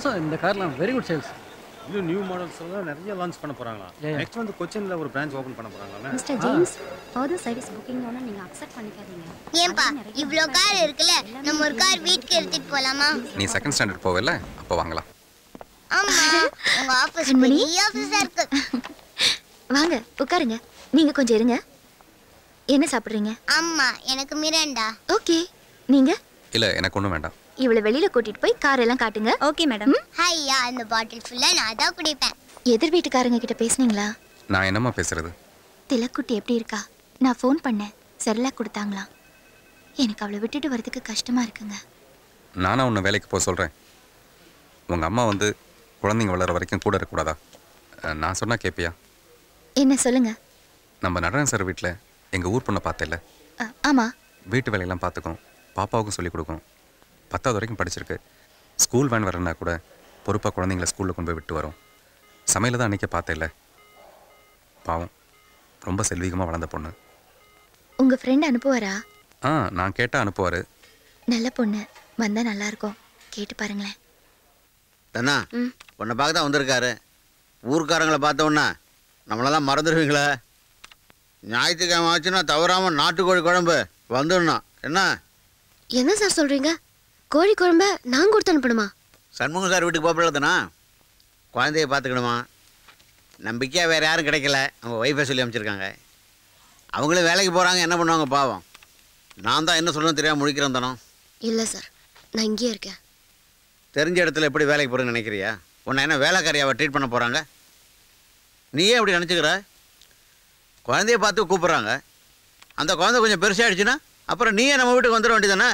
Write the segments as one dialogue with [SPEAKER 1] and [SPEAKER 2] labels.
[SPEAKER 1] மாதம் இந்த கார்லாம் வெரி குட் சேல்ஸ்
[SPEAKER 2] இன்னும் நியூ மாடல்ஸ் எல்லாம் நிறைய லான்ச் பண்ண போறாங்களா
[SPEAKER 1] Yeah, yeah.
[SPEAKER 2] நெக்ஸ்ட் வந்து கொச்சின்ல ஒரு பிரான்ச் ஓபன் பண்ண போறாங்களா
[SPEAKER 3] mister James further service booking ஒன்று நீங்கள் அக்செப்ட் பண்ணிக்காதீங்க
[SPEAKER 4] ஏன்பா இவ்ளோ கார் இருக்குல்ல நம்ம ஒரு கார் வீட்டுக்கு எடுத்துட்டு போலாமா
[SPEAKER 5] நீ செகண்ட் ஸ்டாண்டர்ட் போவல அப்போ வாங்கலாம்
[SPEAKER 4] ஆமா உங்க ஆபீஸ்
[SPEAKER 3] கண்மணி?
[SPEAKER 4] பெரிய ஆபீஸா இருக்கு
[SPEAKER 3] வாங்க உட்காருங்க நீங்க கொஞ்சம் இருங்க என்ன சாப்பிடுறீங்க
[SPEAKER 4] ஆமா எனக்கு மிரண்டா
[SPEAKER 3] ஓகே நீங்க
[SPEAKER 5] இல்லை எனக்கு ஒன்றும் வேண்டாம்
[SPEAKER 3] இவளை வெளியில கூட்டிட்டு போய் கார் எல்லாம் காட்டுங்க ஓகே மேடம்
[SPEAKER 4] ஹையா இந்த பாட்டில் ஃபுல்லா நான் தான் குடிப்பேன்
[SPEAKER 3] எதிர் வீட்டுக்காரங்க கிட்ட பேசுனீங்களா
[SPEAKER 5] நான் என்னம்மா பேசுறது
[SPEAKER 3] திலக்குட்டி எப்படி இருக்கா நான் ஃபோன் பண்ணேன் செர்லாக் கொடுத்தாங்களாம் எனக்கு அவளை விட்டுட்டு வரதுக்கு கஷ்டமா இருக்குங்க
[SPEAKER 5] நானா உன்னை வேலைக்கு போக சொல்கிறேன் உங்கள் அம்மா வந்து குழந்தைங்க வளர வரைக்கும் கூட இருக்கக்கூடாதா அஹ், நான் சொன்னால் கேட்பியா
[SPEAKER 3] என்ன சொல்லுங்க
[SPEAKER 5] நம்ம நடராஜன் சார் வீட்டில் எங்கள் ஊர் பொண்ணை பார்த்தேல்ல
[SPEAKER 3] அ, ஆமா
[SPEAKER 5] வீட்டு வேலையெல்லாம் பார்த்துக்கும் பாப்பாவுக்கும் சொல்லிக் கொடுக்கும் பத்தாவது வரைக்கும் படிச்சிருக்கு ஸ்கூல் வேன் வரனா கூட பொறுப்பாக குழந்தைங்கள ஸ்கூலில் கொண்டு போய் விட்டு வரும் சமையல தான் அன்றைக்கே பார்த்தேல்ல பாவம் ரொம்ப செல்வீகமாக வளர்ந்த பொண்ணு
[SPEAKER 3] உங்க ஃப்ரெண்ட் அனுப்புவாரா
[SPEAKER 5] ஆ நான் கேட்டால் அனுப்புவார்
[SPEAKER 3] நல்ல பொண்ணு வந்தா நல்லா இருக்கும் கேட்டு பாருங்களேன்
[SPEAKER 6] தன்னா
[SPEAKER 3] ம்.
[SPEAKER 6] உன்னை பார்க்க தான் வந்திருக்காரு ஊர்க்காரங்களை பார்த்த உடனே நம்மளெல்லாம் மறந்துடுவீங்களே ஞாயிற்றுக்கிழமை ஆச்சுன்னா தவறாமல் நாட்டுக்கோழி குழம்பு வந்துடணும் என்ன
[SPEAKER 3] என்ன சார் சொல்றீங்க கோழி குழம்ப நான் கொடுத்து அனுப்பணுமா
[SPEAKER 6] சண்முகம் சார் வீட்டுக்கு போகப்படாதுண்ணா குழந்தைய பார்த்துக்கணுமா நம்பிக்கையாக வேறு யாரும் கிடைக்கல அவங்க ஒய்ஃபை சொல்லி அமைச்சிருக்காங்க அவங்களும் வேலைக்கு போகிறாங்க என்ன பண்ணுவாங்க பாவம் நான் தான் என்ன சொல்லணும் தெரியாமல் முழிக்கிறேன் தானோ
[SPEAKER 3] இல்ல சார் நான் இங்கேயே இருக்கேன்
[SPEAKER 6] தெரிஞ்ச இடத்துல எப்படி வேலைக்கு போகிறேன்னு நினைக்கிறியா உன்னை என்ன வேலைக்காரியாவை ட்ரீட் பண்ண போகிறாங்க நீயே அப்படி நினச்சிக்கிற குழந்தைய பார்த்து கூப்பிட்றாங்க அந்த குழந்தை கொஞ்சம் பெருசாகிடுச்சுன்னா அப்புறம் நீயே நம்ம வீட்டுக்கு வந்துட வேண்டியதானே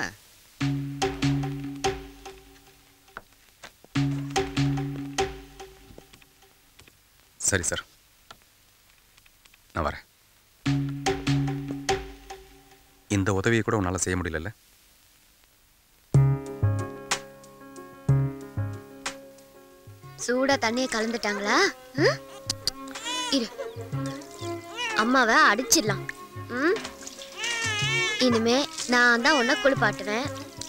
[SPEAKER 5] சரி சார் நான் வரேன் இந்த உதவியை கூட உன்னால் செய்ய முடியலல்ல
[SPEAKER 3] சூடா தண்ணியை கலந்துட்டாங்களா ம்? இரு அம்மாவை அடிச்சிடலாம் ம்? இனிமே நான் தான் உன்னை குளிப்பாட்டுவேன்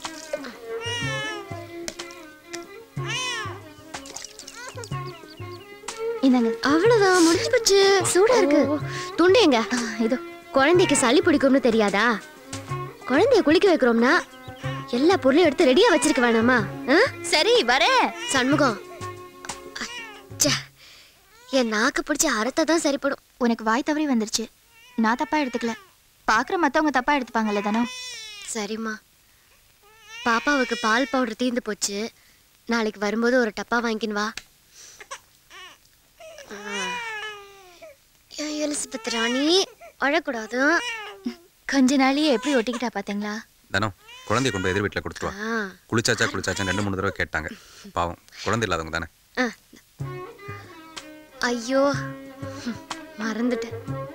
[SPEAKER 3] இந்தாங்க அவ்வளவுதான் முடிஞ்சு போச்சு சூடா இருக்கு துண்டு எங்க இதோ குழந்தைக்கு சளி பிடிக்கும்னு தெரியாதா குழந்தைய குளிக்க வைக்கிறோம்னா எல்லா பொருளையும் எடுத்து ரெடியா வச்சிருக்க வேணாமா சரி வரேன் சண்முகம் அச்சே, என் நாக்கு பிடிச்ச அறத்தை தான் சரிப்படும்
[SPEAKER 7] உனக்கு வாய் தவறி வந்துருச்சு நான் தப்பா எடுத்துக்கல பாக்குற மத்தவங்க தப்பா எடுத்துப்பாங்கல்ல தானோ
[SPEAKER 3] சரிம்மா பாப்பாவுக்கு பால் பவுடர் தீர்ந்து போச்சு நாளைக்கு வரும்போது ஒரு டப்பா வாங்கிக்கின்னு வா ஆ. ஏன் எலிசபெத் ராணி அழக்கூடாது
[SPEAKER 7] கொஞ்ச நாளையே எப்படி ஒட்டிக்கிட்டா பாத்தீங்களா
[SPEAKER 5] தானோ குழந்தைய கொண்டு போய் எதிர் வீட்டில் கொடுத்துட்டு வா
[SPEAKER 3] ஆ.
[SPEAKER 5] குளிச்சாச்சா குளிச்சாச்சான்னு ரெண்டு மூணு தடவை கேட்டாங்க பாவம் குழந்தை இல்லாதவங்க தானே
[SPEAKER 3] ஆ. ஐயோ ம், மறந்துட்டேன்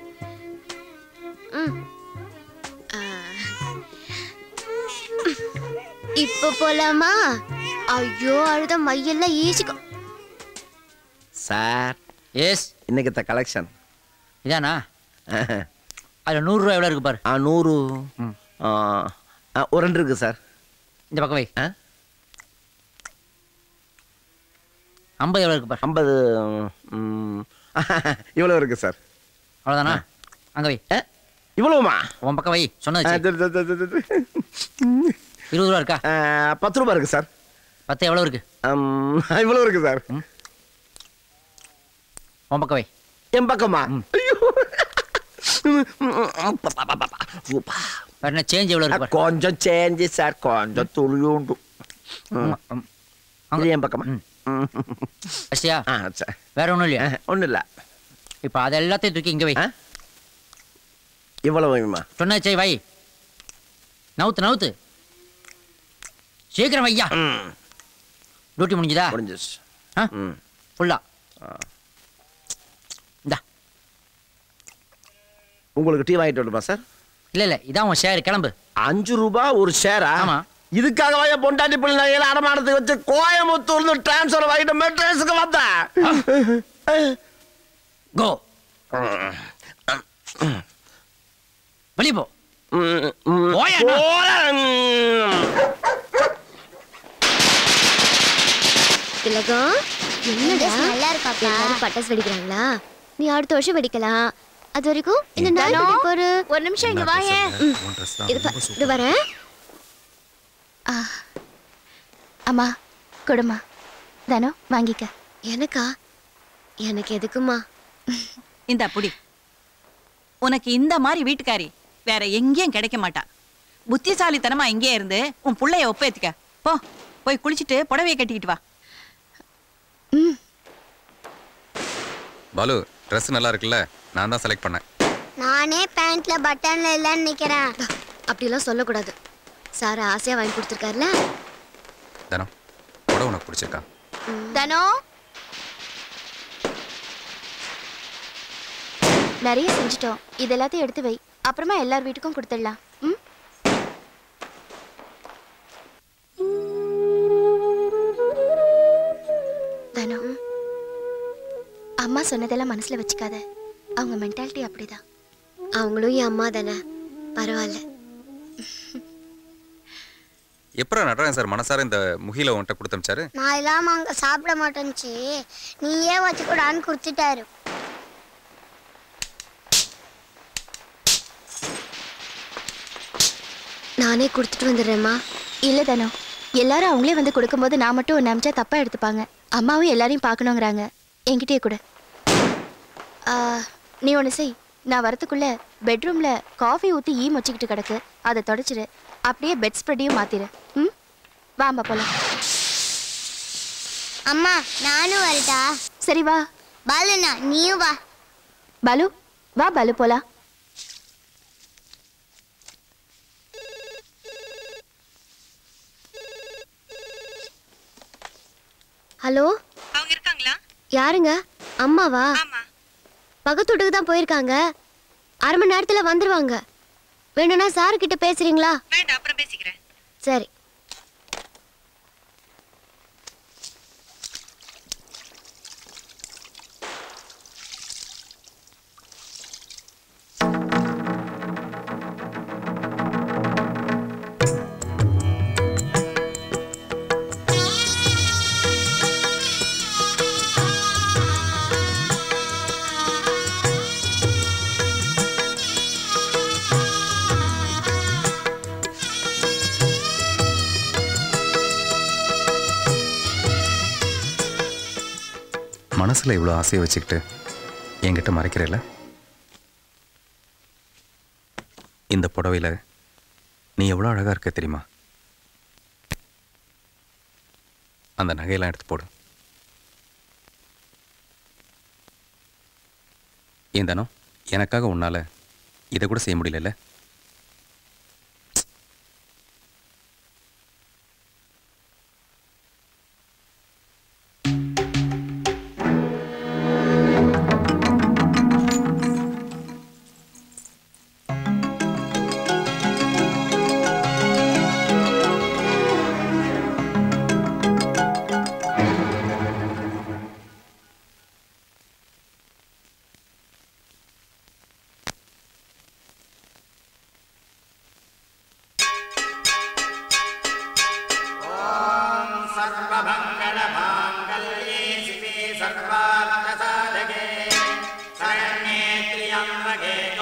[SPEAKER 3] ம். ஆ. இப்போ போலாமா ஐயோ அழுத மையெல்லாம் ஈசிக்கும்
[SPEAKER 8] சார்
[SPEAKER 9] எஸ்
[SPEAKER 8] இன்னைக்கு கலெக்ஷன்
[SPEAKER 9] இதானா அதில் நூறுரூவா எவ்வளோ இருக்கு பாரு
[SPEAKER 8] ஆ நூறு ஆ, ஆ, ஒரு ரெண்டு இருக்கு சார்
[SPEAKER 9] இந்த பக்கம் வை
[SPEAKER 8] ஆ
[SPEAKER 9] ஐம்பது எவ்வளோ இருக்கு பாரு
[SPEAKER 8] ஐம்பது ம், இவ்வளோ இருக்கு சார்
[SPEAKER 9] அவ்வளோதானா அங்கே வை
[SPEAKER 8] ஆ, இவ்வளவுமா
[SPEAKER 9] உன் பக்கம் வை
[SPEAKER 8] ஆ,
[SPEAKER 9] சொன்னது
[SPEAKER 8] இது, இது, இது, இது, இது.
[SPEAKER 9] இருபது ரூபா இருக்கா
[SPEAKER 8] ஆ, பத்து ரூபா இருக்கு சார்
[SPEAKER 9] பத்து எவ்வளோ இருக்கு
[SPEAKER 8] ம், இவ்வளோ இருக்கு சார்
[SPEAKER 9] உன் பக்கம் வை
[SPEAKER 8] என் பக்கமா ஐயோ
[SPEAKER 9] வேற என்ன சேஞ்ச் எவ்வளோ இருக்கு பாரு
[SPEAKER 8] கொஞ்சம் சேஞ்சு சார் கொஞ்சம் துளியுண்டு
[SPEAKER 9] ம், ம்.
[SPEAKER 8] இது என் பக்கமா
[SPEAKER 9] ம். அஷ்டியா
[SPEAKER 8] ஆ சார்
[SPEAKER 9] வேற ஒன்றும் இல்லையா
[SPEAKER 8] ஒன்றும் இல்லை
[SPEAKER 9] இப்போ அது எல்லாத்தையும் தூக்கி இங்கே வை
[SPEAKER 8] ஆ இவ்வளோ வேணுமா
[SPEAKER 9] சொன்ன சரி வை நவுத்து நவுத்து சீக்கிரம் வையா
[SPEAKER 8] ம்
[SPEAKER 9] டியூட்டி முடிஞ்சுதா
[SPEAKER 8] முடிஞ்சிச்சு
[SPEAKER 9] ஆ
[SPEAKER 8] ம்
[SPEAKER 9] ஃபுல்லா இந்தா
[SPEAKER 8] உங்களுக்கு டீ வாங்கிட்டு வரணுமா சார்
[SPEAKER 9] இல்லை இல்லை இதான் உன் ஷேர் கிளம்பு
[SPEAKER 8] அஞ்சு ரூபாய் ஒரு ஷேரா
[SPEAKER 9] ஆமா.
[SPEAKER 8] இதுக்காகவா என் பொண்டாட்டி பிள்ளை நகையில அடமானத்துக்கு வச்சு கோயம்புத்தூர்ல டிரான்ஸ்ஃபர் வாங்கிட்டு மெட்ரஸுக்கு வந்தேன்
[SPEAKER 9] கோ வெளியே போ
[SPEAKER 8] ம், ம்,
[SPEAKER 9] போயா அண்ணா.
[SPEAKER 8] போறேன்.
[SPEAKER 3] திலக் திலகம் என்னடா
[SPEAKER 4] Dress நல்லா இருக்காப்பா.
[SPEAKER 3] எல்லாரும் பட்டாசு வெடிக்கிறாங்களா நீ அடுத்த வருஷம் வெடிக்கலாம் அது வரைக்கும் இந்த நாள்
[SPEAKER 7] தனோ,
[SPEAKER 3] விட்டு போரு
[SPEAKER 7] ஒரு நிமிஷம் இங்க
[SPEAKER 5] என்ன
[SPEAKER 7] வாயேன்
[SPEAKER 5] பேசுறது? உன் dress தான்
[SPEAKER 3] இது
[SPEAKER 5] ரொம்ப
[SPEAKER 3] ப-
[SPEAKER 5] super.
[SPEAKER 3] இது வரேன்
[SPEAKER 7] அம்மா கொடுமா தனோ வாங்கிக்க
[SPEAKER 3] எனக்கா எனக்கு எதுக்குமா
[SPEAKER 1] இந்த புடி உனக்கு இந்த மாதிரி வீட்டுக்காரி வேற எங்கேயும் கிடைக்க மாட்டா புத்திசாலித்தனமா இங்கே இருந்து உன் புள்ளைய ஒப்பேத்துக்க போ போய் குளிச்சுட்டு புடவைய கட்டிக்கிட்டு வா
[SPEAKER 5] பாலு ட்ரெஸ் நல்லா இருக்குல்ல நான் தான் செலக்ட் பண்ணேன்
[SPEAKER 4] நானே பேண்ட்ல பட்டன்ல இல்லைன்னு நிக்கிறேன்
[SPEAKER 3] அப்படிலாம் சொல்லக்கூடாது சார் ஆசையா வாங்கி கொடுத்துருக்காருல
[SPEAKER 5] தனம் கூட உனக்கு பிடிச்சிருக்கா
[SPEAKER 7] தனோ நிறைய செஞ்சுட்டோம் இது எல்லாத்தையும் எடுத்து வை அப்புறமா எல்லார் வீட்டுக்கும் கொடுத்துடலாம் ம் தனோ அம்மா சொன்னதெல்லாம் மனசுல வச்சுக்காத அவங்க மென்டாலிட்டி அப்படிதான்
[SPEAKER 3] அவங்களும் என் அம்மா தானே பரவாயில்ல
[SPEAKER 5] எப்பறம் நடராஜன் சார் மனசார இந்த முகில உன்கிட்ட கொடுத்தமிச்சாரு
[SPEAKER 4] நான் இல்லாம அங்க சாப்பிட மாட்டேன்ச்சு நீயே வச்சுக்கூடான்னு கொடுத்துட்டாரு
[SPEAKER 3] நானே கொடுத்துட்டு வந்துடுறேம்மா
[SPEAKER 7] இல்ல தனோ எல்லாரும் அவங்களே வந்து கொடுக்கும்போது நான் மட்டும் ஒன்று அமிச்சா தப்பா எடுத்துப்பாங்க அம்மாவும் எல்லாரையும் பார்க்கணுங்கிறாங்க என்கிட்டயே கொடு ஆ, நீ ஒன்று செய் நான் வரத்துக்குள்ள பெட்ரூம்ல காஃபி ஊற்றி ஈ மொச்சிக்கிட்டு கிடக்கு அதை தொடச்சிரு அப்படியே பெட் ஸ்ப்ரெட்டையும் மாத்திரு ம் வாம்மா போலாம்
[SPEAKER 4] அம்மா நானும் வரட்டா
[SPEAKER 7] சரி வா
[SPEAKER 4] பாலுண்ணா நீயும் வா
[SPEAKER 7] பாலு வா பாலு போலாம்
[SPEAKER 3] ஹலோ
[SPEAKER 1] அவங்க இருக்காங்களா
[SPEAKER 3] யாருங்க அம்மாவா
[SPEAKER 1] ஆமா
[SPEAKER 3] பக்கத்து வீட்டுக்கு தான் போயிருக்காங்க அரை மணி நேரத்துல வந்துருவாங்க வேணும்னா சார் கிட்ட பேசுறீங்களா
[SPEAKER 1] வேண்டாம் அப்புறம் பேசிக்கிறேன்
[SPEAKER 3] சரி
[SPEAKER 5] மனசுல இவ்வளோ ஆசையை வச்சுக்கிட்டு என்கிட்ட மறைக்கிறேல இந்த புடவையில நீ எவ்வளோ அழகா இருக்க தெரியுமா அந்த நகையெல்லாம் எடுத்து போடு ஏன் தானோ எனக்காக உன்னால இதை கூட செய்ய முடியலல்ல
[SPEAKER 8] सर्वमङ्गलमाङ्गल्ये शिवे सर्वार्थसाधके शरण्ये त्र्यम्बके